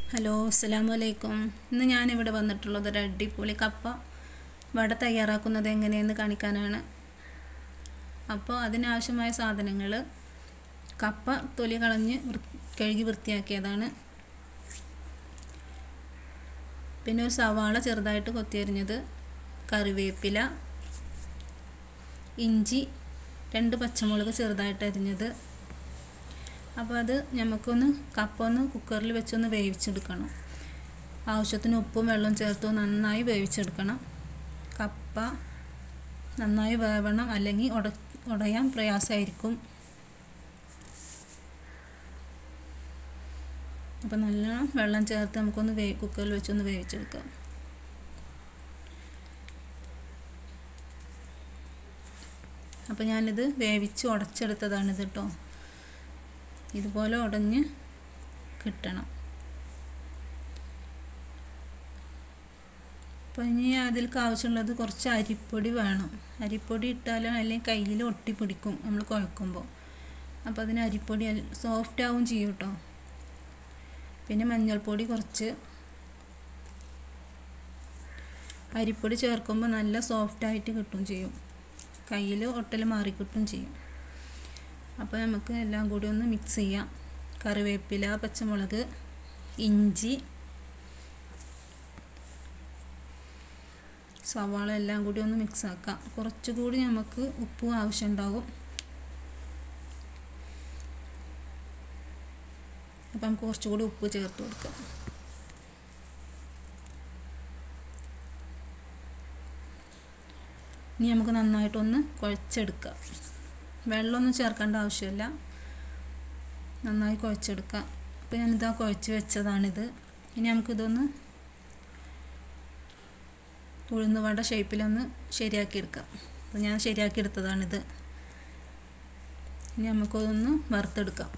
hello അസ്സലാമു അലൈക്കും ഇന്ന് ഞാനിവിടെ വന്നിട്ടുള്ളത് ഒരു അടിപൊളി കപ്പ വട തയ്യാറാക്കുന്നത് എങ്ങനെയെന്ന് കാണിക്കാനാണ് അപ്പോൾ അതിനാവശ്യമായ സാധനങ്ങൾ കപ്പ തൊലി കളഞ്ഞ് വൃ കഴുകി വൃത്തിയാക്കിയതാണ് പിന്നെ ഒരു സവാള ചെറുതായിട്ട് കൊത്തിയരിഞ്ഞത് കറിവേപ്പില ഇഞ്ചി രണ്ട് പച്ചമുളക് ചെറുതായിട്ട് അരിഞ്ഞത് അപ്പോൾ അത് നമുക്കൊന്ന് കപ്പ ഒന്ന് കുക്കറിൽ വെച്ചൊന്ന് വേവിച്ചെടുക്കണം ആവശ്യത്തിന് ഉപ്പും വെള്ളവും ചേർത്ത് നന്നായി വേവിച്ചെടുക്കണം കപ്പ നന്നായി വേവണം അല്ലെങ്കിൽ ഉട ഉടയാൻ പ്രയാസമായിരിക്കും അപ്പോൾ നല്ലോണം വെള്ളം ചേർത്ത് നമുക്കൊന്ന് വേ കുക്കറിൽ വെച്ചൊന്ന് വേവിച്ചെടുക്കാം അപ്പോൾ ഞാനിത് വേവിച്ച് ഉടച്ചെടുത്തതാണിത് കേട്ടോ ഇതുപോലെ ഉടഞ്ഞ് കിട്ടണം അപ്പോൾ ഇനി അതിലേക്ക് ആവശ്യമുള്ളത് കുറച്ച് അരിപ്പൊടി വേണം അരിപ്പൊടി ഇട്ടാലും അല്ലെങ്കിൽ കയ്യിൽ ഒട്ടിപ്പിടിക്കും നമ്മൾ കുഴക്കുമ്പോൾ അപ്പോൾ അതിന് അരിപ്പൊടി സോഫ്റ്റ് ആവും ചെയ്യും കേട്ടോ പിന്നെ മഞ്ഞൾപ്പൊടി കുറച്ച് അരിപ്പൊടി ചേർക്കുമ്പോൾ നല്ല സോഫ്റ്റായിട്ട് കിട്ടും ചെയ്യും കയ്യിൽ ഒട്ടൽ മാറി കിട്ടും ചെയ്യും അപ്പോൾ നമുക്ക് എല്ലാം കൂടി ഒന്ന് മിക്സ് ചെയ്യാം കറിവേപ്പില പച്ചമുളക് ഇഞ്ചി സവാള എല്ലാം കൂടി ഒന്ന് മിക്സ് ആക്കാം കുറച്ചുകൂടി നമുക്ക് ഉപ്പ് ആവശ്യമുണ്ടാകും അപ്പം നമുക്ക് കുറച്ചുകൂടി ഉപ്പ് ചേർത്ത് കൊടുക്കാം ഇനി നമുക്ക് നന്നായിട്ടൊന്ന് കുഴച്ചെടുക്കാം വെള്ളമൊന്നും ചേർക്കേണ്ട ആവശ്യമില്ല നന്നായി കുഴച്ചെടുക്കാം അപ്പോൾ ഞാനിതാ കുഴച്ച് വെച്ചതാണിത് ഇനി നമുക്കിതൊന്ന് ഉഴുന്ന് വട ഷേപ്പിലൊന്ന് ശരിയാക്കിയെടുക്കാം അപ്പോൾ ഞാൻ ശരിയാക്കിയെടുത്തതാണിത് ഇനി നമുക്കതൊന്ന് വറുത്തെടുക്കാം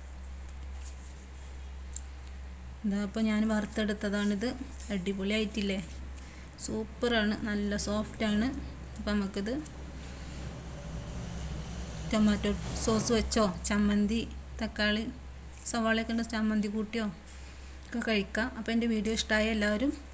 ഇതാ അപ്പോൾ ഞാൻ വറുത്തെടുത്തതാണിത് അടിപൊളിയായിട്ടില്ലേ സൂപ്പറാണ് നല്ല സോഫ്റ്റാണ് അപ്പോൾ നമുക്കിത് ടൊമാറ്റോ സോസ് വെച്ചോ ചമ്മന്തി തക്കാളി സവാളയൊക്കെ ഉണ്ട് ചമ്മന്തി കൂട്ടിയോ ഒക്കെ കഴിക്കാം അപ്പോൾ എൻ്റെ വീഡിയോ ഇഷ്ടമായ എല്ലാവരും